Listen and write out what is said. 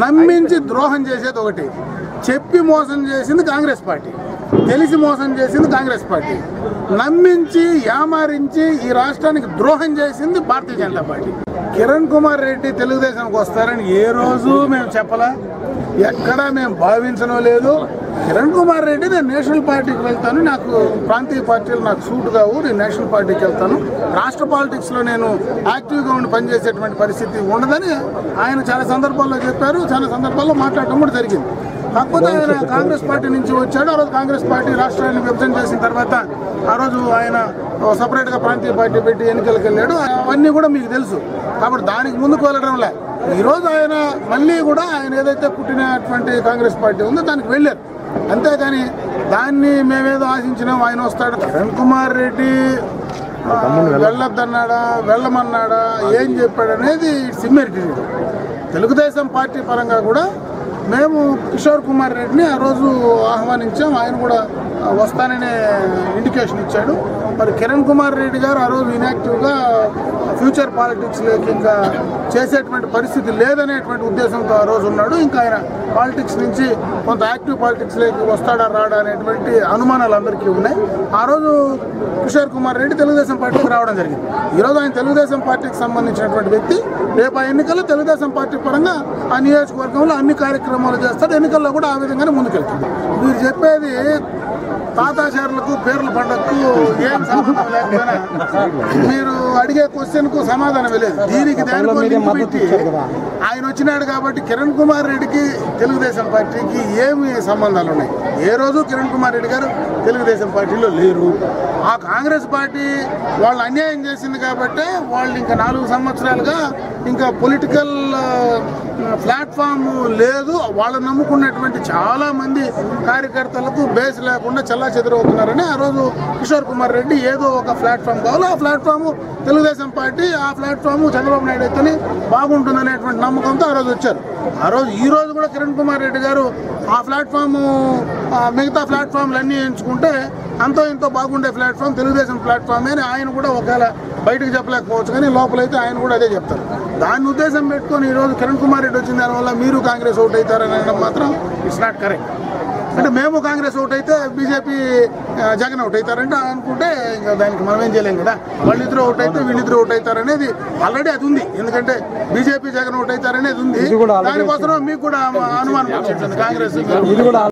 నమ్మించి ద్రోహం చేసేది ఒకటి చెప్పి మోసం చేసింది కాంగ్రెస్ పార్టీ తెలిసి మోసం చేసింది కాంగ్రెస్ పార్టీ నమ్మించి యామారించి ఈ రాష్ట్రానికి ద్రోహం చేసింది భారతీయ జనతా పార్టీ కిరణ్ కుమార్ రెడ్డి తెలుగుదేశానికి వస్తారని ఏ రోజు మేము చెప్పలా ఎక్కడా మేము భావించడం లేదు కిరణ్ కుమార్ రెడ్డి నేను నేషనల్ పార్టీకి వెళ్తాను నాకు ప్రాంతీయ పార్టీలు నాకు సూట్ కావు నేను నేషనల్ పార్టీకి వెళ్తాను రాష్ట్ర పాలిటిక్స్లో నేను యాక్టివ్గా ఉండి పనిచేసేటువంటి పరిస్థితి ఉండదని ఆయన చాలా సందర్భాల్లో చెప్పారు చాలా సందర్భాల్లో మాట్లాడటం కూడా జరిగింది కాకపోతే ఆయన కాంగ్రెస్ పార్టీ నుంచి వచ్చాడు ఆ రోజు కాంగ్రెస్ పార్టీ రాష్ట్రాన్ని విభజన చేసిన తర్వాత ఆ రోజు ఆయన సపరేట్గా ప్రాంతీయ పార్టీ పెట్టి ఎన్నికలకు వెళ్ళాడు అవన్నీ కూడా మీకు తెలుసు కాబట్టి దానికి ముందుకు వెళ్ళడం లే ఈరోజు ఆయన మళ్ళీ కూడా ఆయన ఏదైతే పుట్టినటువంటి కాంగ్రెస్ పార్టీ ఉందో దానికి వెళ్ళారు అంతేగాని దాన్ని మేమేదో ఆశించినాం ఆయన వస్తాడు కిరణ్ కుమార్ రెడ్డి ఆ, వెళ్ళొద్దన్నాడా వెళ్ళమన్నాడా ఏం చెప్పాడు అనేది సిమ్మెరిటీ తెలుగుదేశం పార్టీ పరంగా కూడా మేము కిషోర్ కుమార్ రెడ్డిని ఆ రోజు ఆహ్వానించాం ఆయన కూడా ఆ, వస్తాననే ఇండికేషన్ ఇచ్చాడు మరి కిరణ్ కుమార్ రెడ్డి గారు ఆ రోజు ఇన్యాక్టివ్గా ఫ్యూచర్ పాలిటిక్స్లోకి ఇంకా చేసేటువంటి పరిస్థితి లేదనేటువంటి ఉద్దేశంతో ఆ రోజు ఉన్నాడు ఇంకా ఆయన పాలిటిక్స్ నుంచి కొంత యాక్టివ్ పాలిటిక్స్లోకి వస్తాడా రాడా అనేటువంటి అనుమానాలు అందరికీ ఉన్నాయి ఆ రోజు కిషోర్ కుమార్ రెడ్డి తెలుగుదేశం పార్టీకి రావడం జరిగింది ఈరోజు ఆయన తెలుగుదేశం పార్టీకి సంబంధించినటువంటి వ్యక్తి రేపు ఆ ఎన్నికల్లో తెలుగుదేశం పార్టీ పరంగా ఆ నియోజకవర్గంలో అన్ని కార్యక్రమాలు చేస్తాడు ఎన్నికల్లో కూడా ఆ విధంగానే ముందుకెళ్తుంది మీరు చెప్పేది తాతాచారులకు పేర్ల పండగకు ఏం సంబంధం లేకపోయినా మీరు అడిగే క్వశ్చన్ కు సమాధానం లేదు దీనికి దానికో లింక్ పెట్టి ఆయన వచ్చినాడు కాబట్టి కిరణ్ కుమార్ రెడ్డికి తెలుగుదేశం పార్టీకి ఏమి సంబంధాలు ఉన్నాయి ఏ రోజు కిరణ్ కుమార్ రెడ్డి గారు తెలుగుదేశం పార్టీలో లేరు ఆ కాంగ్రెస్ పార్టీ వాళ్ళు అన్యాయం చేసింది కాబట్టి వాళ్ళు ఇంకా నాలుగు సంవత్సరాలుగా ఇంకా పొలిటికల్ ప్లాట్ఫామ్ లేదు వాళ్ళు నమ్ముకున్నటువంటి చాలా మంది కార్యకర్తలకు బేస్ లేకుండా చల్లా చెదరవుతున్నారని ఆ రోజు కిషోర్ కుమార్ రెడ్డి ఏదో ఒక ప్లాట్ఫామ్ కావాలి ఆ ప్లాట్ఫామ్ తెలుగుదేశం పార్టీ ఆ ప్లాట్ఫామ్ చంద్రబాబు నాయుడు అయితేనే బాగుంటుందనేటువంటి నమ్మకంతో ఆ రోజు వచ్చారు ఆ రోజు ఈ రోజు కూడా కిరణ్ కుమార్ రెడ్డి గారు ఆ ప్లాట్ఫామ్ ఆ మిగతా ప్లాట్ఫామ్లు అన్నీ ఎంచుకుంటే అంతో ఇంతో బాగుండే ప్లాట్ఫామ్ తెలుగుదేశం ప్లాట్ఫామ్ అని ఆయన కూడా ఒకవేళ బయటకు చెప్పలేకపోవచ్చు కానీ లోపలైతే ఆయన కూడా అదే చెప్తారు దాన్ని ఉద్దేశం పెట్టుకొని ఈరోజు కిరణ్ కుమార్ రెడ్డి వచ్చిన దానివల్ల మీరు కాంగ్రెస్ ఓట్ అవుతారని అనడం మాత్రం ఇట్స్ నాట్ కరెక్ట్ అంటే మేము కాంగ్రెస్ ఓట్ అయితే బీజేపీ ఆ, జగన్ ఓట్ అవుతారంటే అనుకుంటే ఇంకా దానికి మనం ఏం చేయలేం కదా వాళ్ళిద్దరు ఓట్ అయితే వీళ్ళిద్దరు ఓట్ అవుతారు అనేది ఆల్రెడీ అది ఉంది ఎందుకంటే బీజేపీ జగన్ ఓట్ అవుతారనేది ఉంది దానికోసం మీకు కూడా అనుమానం వచ్చింటుంది కాంగ్రెస్